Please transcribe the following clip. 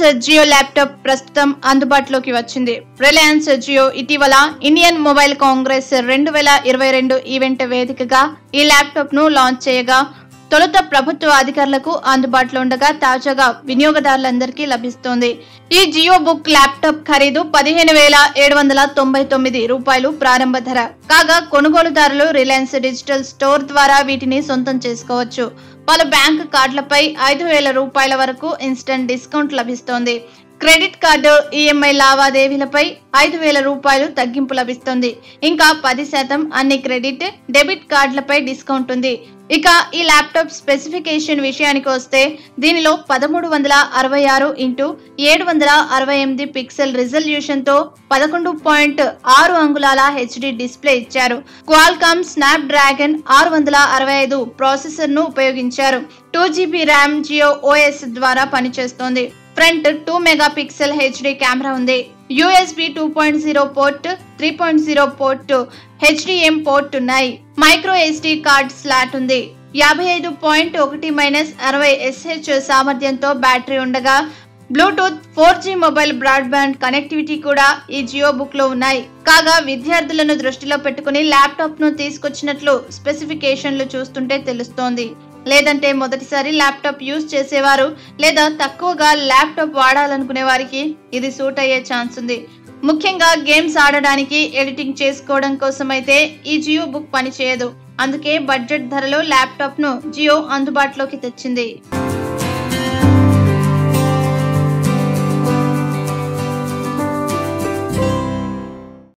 Jio laptop ప్రస్తుతం అందుబాటులోకి వచ్చింది రిలయన్స్ జియో ఇటీవల ఇండియన్ మొబైల్ కాంగ్రెస్ రెండు వేల ఇరవై రెండు ఈవెంట్ వేదికగా ఈ ల్యాప్టాప్ ను లాంచ్ చేయగా తొలుత ప్రభుత్వ అధికారులకు అందుబాటులో ఉండగా తాజాగా వినియోగదారులందరికీ లభిస్తోంది ఈ జియో బుక్ ల్యాప్టాప్ ఖరీదు పదిహేను వేల ఏడు వందల తొంభై తొమ్మిది రూపాయలు ప్రారంభ ధర కాగా కొనుగోలుదారులు రిలయన్స్ డిజిటల్ స్టోర్ ద్వారా వీటిని సొంతం చేసుకోవచ్చు పలు బ్యాంక్ కార్డులపై ఐదు వేల రూపాయల వరకు ఇన్స్టంట్ డిస్కౌంట్ లభిస్తోంది క్రెడిట్ కార్డు ఈఎంఐ లావాదేవీలపై ఐదు వేల రూపాయలు తగ్గింపు లభిస్తుంది ఇంకా పది శాతం అన్ని క్రెడిట్ డెబిట్ కార్డులపై డిస్కౌంట్ ఉంది ఇక ఈ ల్యాప్టాప్ స్పెసిఫికేషన్ విషయానికి వస్తే దీనిలో పదమూడు వందల అరవై ఆరు ఇంటూ ఏడు వందల అరవై ఎనిమిది పిక్సెల్ రిజల్యూషన్ తో పదకొండు పాయింట్ ఆరు అంగుళాల హెచ్డి డిస్ప్లే ఇచ్చారు క్వాల్కామ్ స్నాప్ డ్రాగన్ ఆరు వందల అరవై ఐదు ప్రాసెసర్ ను ఉపయోగించారు two GB RAM Jio OS ద్వారా పనిచేస్తోంది front two megapixel HD camera ఉంది USB two point zero port three point zero port HDMI port ఉన్నాయి మైక్రో ఎస్డి కార్డ్ స్లాట్ ఉంది యాభై ఐదు పాయింట్ ఒకటి మైనస్ అరవై ఎస్హెచ్ సామర్థ్యంతో బ్యాటరీ ఉండగా Bluetooth four G mobile broadband connectivity కూడా ఈ జియో బుక్ లో ఉన్నాయి కాగా విద్యార్థులను దృష్టిలో పెట్టుకుని ల్యాప్టాప్ ను తీసుకొచ్చినట్లు స్పెసిఫికేషన్లు చూస్తుంటే తెలుస్తోంది లేదంటే మొదటిసారి ల్యాప్టాప్ యూజ్ చేసేవారు లేదా తక్కువగా ల్యాప్టాప్ వాడాలనుకునే వారికి ఇది సూట్ అయ్యే ఛాన్స్ ఉంది ముఖ్యంగా గేమ్స్ ఆడడానికి ఎడిటింగ్ చేసుకోవడం కోసం అయితే ఈ జియో బుక్ పనిచేయదు అందుకే బడ్జెట్ ధరలో ల్యాప్టాప్ ను జియో అందుబాటులోకి తెచ్చింది